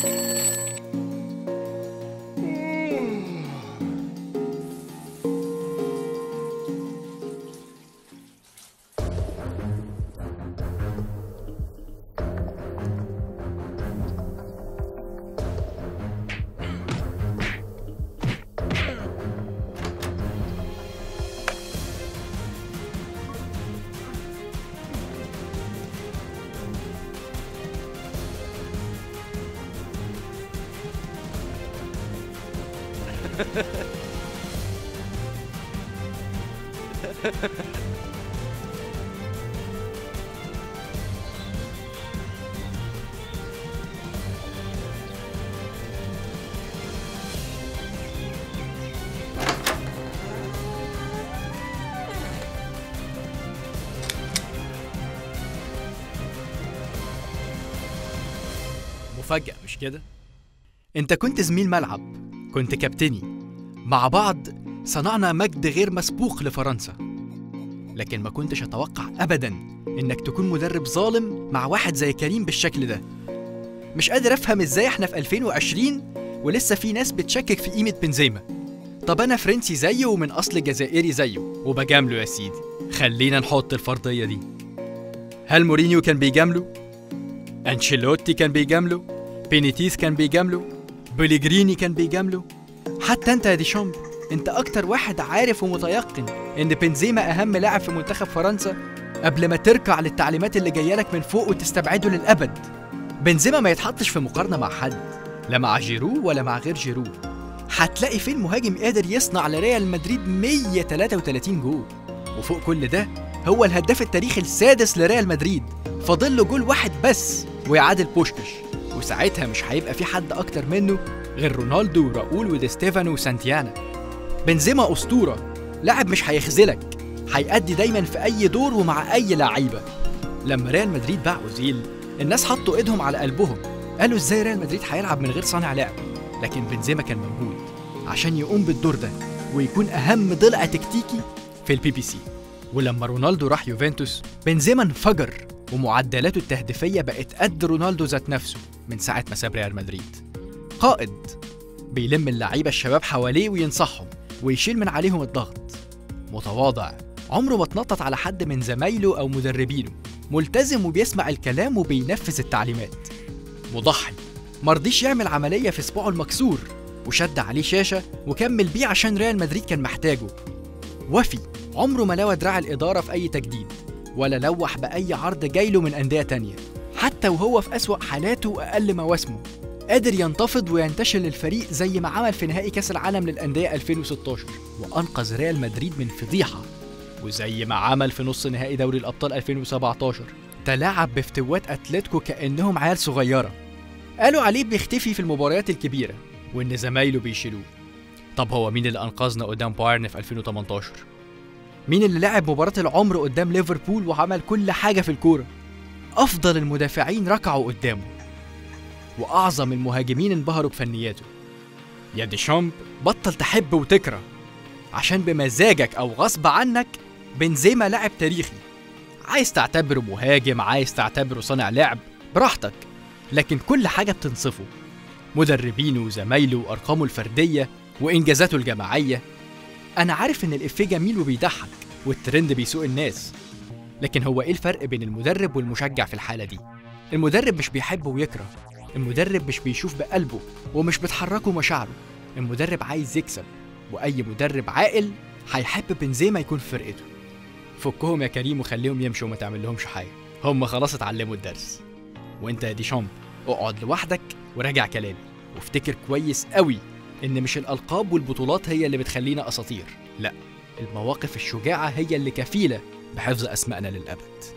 مفاجأة مش كده؟ انت كنت زميل ملعب كنت كابتني مع بعض صنعنا مجد غير مسبوق لفرنسا لكن ما كنتش اتوقع ابدا انك تكون مدرب ظالم مع واحد زي كريم بالشكل ده مش قادر افهم ازاي احنا في 2020 ولسه في ناس بتشكك في قيمة بنزيما طب انا فرنسي زيه ومن اصل جزائري زيه وبجامله يا سيدي خلينا نحط الفرضية دي هل مورينيو كان بيجامله؟ أنشيلوتي كان بيجامله بينيتيز كان بيجامله بوليجريني كان بيجامله حتى انت يا ديشامب انت اكتر واحد عارف ومتيقن ان بنزيما اهم لاعب في منتخب فرنسا قبل ما تركع للتعليمات اللي جايه لك من فوق وتستبعده للابد بنزيما ما يتحطش في مقارنه مع حد لا مع جيرو ولا مع غير جيرو هتلاقي فين مهاجم قادر يصنع لريال مدريد 133 جول وفوق كل ده هو الهداف التاريخي السادس لريال مدريد فاضل له جول واحد بس ويعادل بوشكش وساعتها مش هيبقى في حد اكتر منه غير رونالدو وراؤول ودي ستيفانو وسانتيانا بنزيما اسطوره لاعب مش هيخذلك هيأدي دايما في اي دور ومع اي لعيبه لما ريال مدريد باع اوزيل الناس حطوا ايدهم على قلبهم قالوا ازاي ريال مدريد هيلعب من غير صانع لعب لكن بنزيما كان موجود عشان يقوم بالدور ده ويكون اهم ضلع تكتيكي في البي بي سي ولما رونالدو راح يوفنتوس بنزيما انفجر ومعدلاته التهديفيه بقت قد رونالدو ذات نفسه من ساعه ما ساب ريال مدريد قائد بيلم اللعيبه الشباب حواليه وينصحهم ويشيل من عليهم الضغط متواضع عمره ما اتنطط على حد من زمايله او مدربينه ملتزم وبيسمع الكلام وبينفذ التعليمات مضحي مرضيش يعمل عمليه في صباعه المكسور وشد عليه شاشه وكمل بيه عشان ريال مدريد كان محتاجه وفي عمره ما لوى دراع الاداره في اي تجديد ولا لوح باي عرض جايله من انديه تانية حتى وهو في اسوا حالاته واقل مواسمه قادر ينتفض وينتشل الفريق زي ما عمل في نهائي كاس العالم للانديه 2016 وانقذ ريال مدريد من فضيحه وزي ما عمل في نص نهائي دوري الابطال 2017 تلاعب بافتوات اتلتيكو كانهم عيال صغيره قالوا عليه بيختفي في المباريات الكبيره وان زمايله بيشيلوه طب هو مين اللي انقذنا قدام بايرن في 2018 مين اللي لعب مباراة العمر قدام ليفربول وعمل كل حاجة في الكورة أفضل المدافعين ركعوا قدامه وأعظم المهاجمين انبهروا بفنياته يا ديشامب بطل تحب وتكره عشان بمزاجك أو غصب عنك بنزيما لاعب تاريخي عايز تعتبره مهاجم عايز تعتبره صانع لعب براحتك لكن كل حاجة بتنصفه مدربينه وزمايله وأرقامه الفردية وإنجازاته الجماعية أنا عارف إن الإفيه جميل وبيضحك والترند بيسوق الناس لكن هو إيه الفرق بين المدرب والمشجع في الحالة دي؟ المدرب مش بيحب ويكره المدرب مش بيشوف بقلبه ومش بتحركه مشاعره المدرب عايز يكسب وأي مدرب عاقل هيحب بنزيما يكون في فرقته فكهم يا كريم وخليهم يمشوا وما تعمل لهمش حاجة هم خلاص اتعلموا الدرس وانت يا ديشامب اقعد لوحدك وراجع كلامي وافتكر كويس قوي ان مش الالقاب والبطولات هي اللي بتخلينا اساطير لا المواقف الشجاعه هي اللي كفيله بحفظ اسمائنا للابد